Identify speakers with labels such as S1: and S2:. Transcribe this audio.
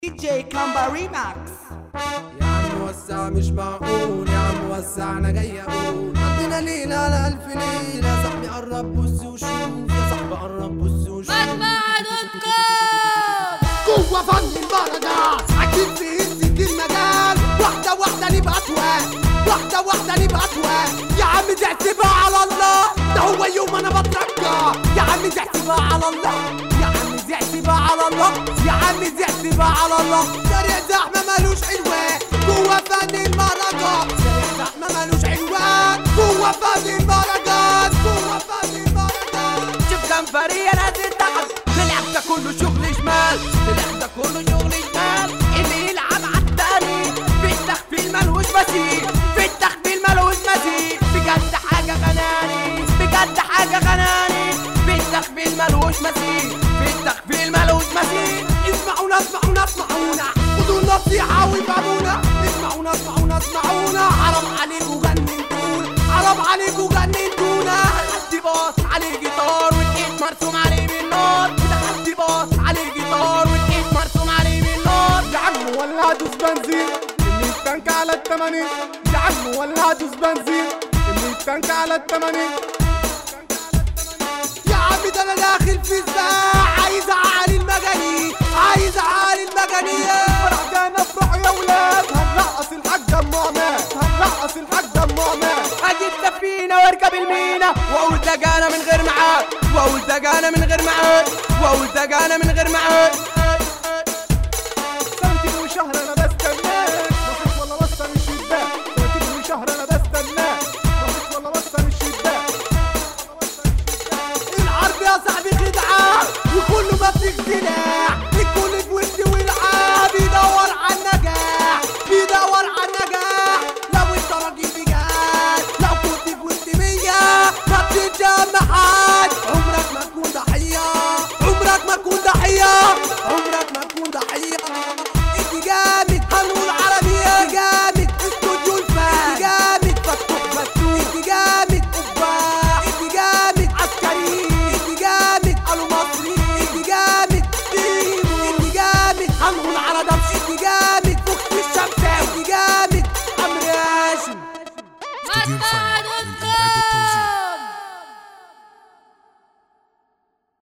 S1: دي جي كامبا ريماكس
S2: يا عم وسع مش معقول يا عم وسع انا جاي اقول عندنا ليلة على الف ليلة يا صاحبي قرب بص وشوف يا صاحبي قرب بص وشوف جوه فن البركات اكيد بيهزك المجال واحدة واحدة نبقى اتوال واحدة واحدة نبقى اتوال يا عم دي اعتبها على الله ده هو يوم انا بترجع يا عم دي اعتبها على الله يا عم دي اعتبها على الله يا عم دي اعتبها على الله شارع زحمة ملوش عنوان جوه فن المهرجان شارع زحمة ملوش عنوان جوه فن المهرجان جوه فن المهرجان
S1: شوف كام فريق نازل تحت تلعب ده كله شغل شمال تلعب ده كله شغل شمال اللي يلعب عالتاني في التخفيل ملوش مثيل في التخفيل ملوش مثيل بجد حاجة غناني بجد حاجة غناني في التخفيل ملوش مثيل في التخفيل ملوش مثيل
S2: اسمعونا اسمعونا اسمعونا خدوا النصيحة وافهمونا اسمعونا اسمعونا اسمعونا حرام عليكوا جننتونا حرام عليكوا جننتونا
S1: حد باص عليه جيتار والايد مرسوم عليه بالنار ده حد باص عليه جيتار والايد مرسوم عليه بالنار
S2: يا عم ولا هدوس بنزين اللي التانك على التمانين يا عم ولا هدوس بنزين اللي التانك على التمانين يا عم ده انا داخل في سباق عايز اعالي المجانين عايز اعالي المجانين فرحنا افرحوا يا ولاد هنرقص الحاج ام عماد هنرقص الحاج ام عماد
S1: اجيب سفينه واركب المينا واقول دجانه من غير معاد واقول دجانه من غير معاد واقول دجانه من غير معاد